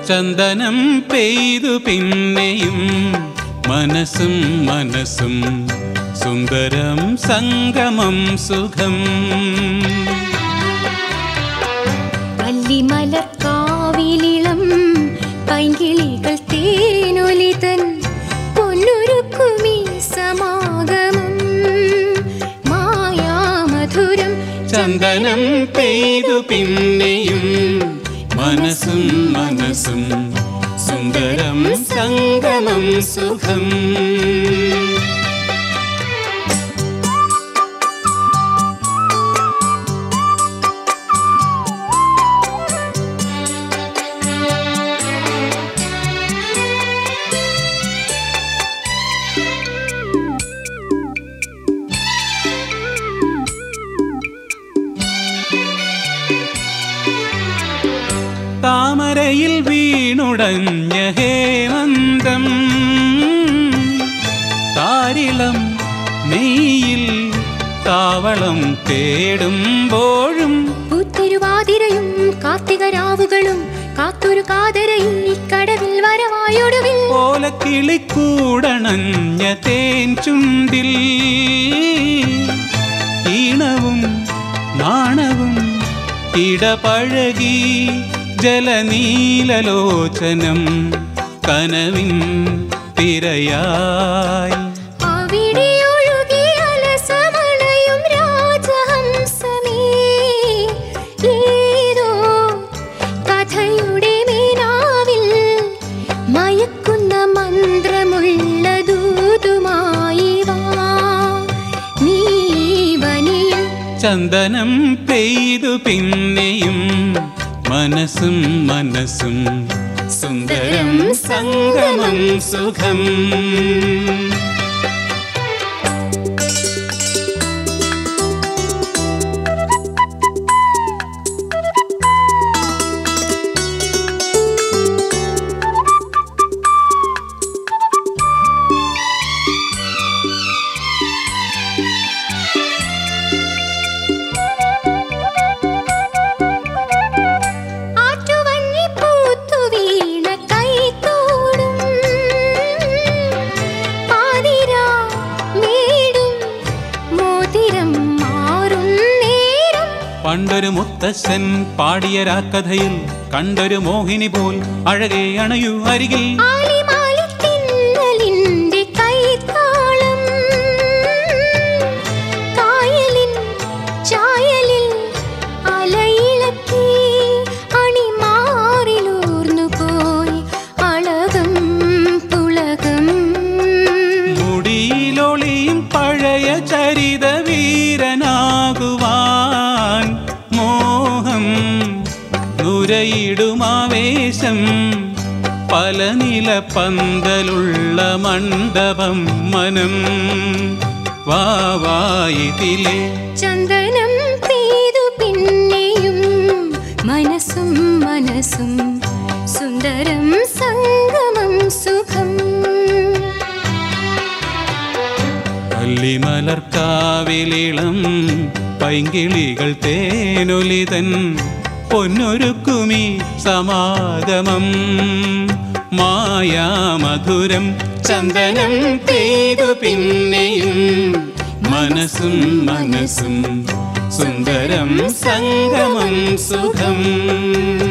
ചന്ദനം പെയ്തു പിന്നെയും മനസ്സും മനസ്സും സുന്ദരം സംഗമം സുഖം വല്ലിമലക്കാവിലിളം പൈങ്കിളികൾ തേനൊലിതൻ പൊന്നുരുക്കുമീ സമാഗമം മായാമധുരം ചന്ദനം പെയ്തു പിന്നെയും മനസ്സും മനസ്സും സുന്ദരം സംഗമം സുഖം താമരയിൽ വീണുടഞ്ഞ ഹേമന്തം താരിളം നെയ്യിൽ താവളം തേടുമ്പോഴും പൂത്തിരുവാതിരയും കാർത്തികരാവുകളും കാത്തൊരു കാതരയിൽ കടവിൽ വരവായൊടുവിൽ ഓലക്കിളിക്കൂടണഞ്ഞ തേൻ ചുണ്ടിൽ ഈണവും നാണവും ഇടപഴകി ജലനീലലോചനം കനവിൻ തിരയായി അവിടെ ഒഴുകി അലസമണയും രാജഹംസമേ ഏതോ കഥയുടെ മീനാവിൽ മയക്കുന്ന മന്ത്രമുള്ള ദൂതുമായി വാ നീ വനിയിൽ ചന്ദനം പെയ്തു പിന്നെയും മനസ്സും മനസ്സും സുന്ദരം സംഗമം സുഖം ആറ്റുവന്നി പൂത്തു വീണ കൈത്തോടും പാതിരാ മേടും മോതിരം മാറും നേരം പണ്ടൊരു മുത്തശ്ശൻ പാടിയ രാക്കഥയിൽ കണ്ടൊരു മോഹിനി പോൽ അഴകെ അണയു അരികിൽ ആലിമാലിത്തിന്നലിന്റെ കൈത്താളം കായലിൻ ചായലിൽ അലയിളക്കി അണിമാറിലൂർന്നു പോയി അളകം പുളകം മുടിയിലൊളിയും പഴയ ചരിത വീരനാകുവാൻ മോഹം നുരയിടുമാവേശം പല നില പന്തലുള്ള മണ്ഡപം മനം വാവായിതിലെ ചന്ദനം പെയ്തു പിന്നെയും മനസ്സും മനസ്സും സുന്ദരം സംഗമം സുഖം പള്ളിമലർക്കാവിലിളം പൈങ്കിളികൾ തേനൊലിതൻ പൊന്നൊരുക്കുമി സമാഗമം മായാമധുരം ചന്ദനം പെയ്തു പിന്നെയും മനസ്സും മനസ്സും സുന്ദരം സംഗമം സുഖം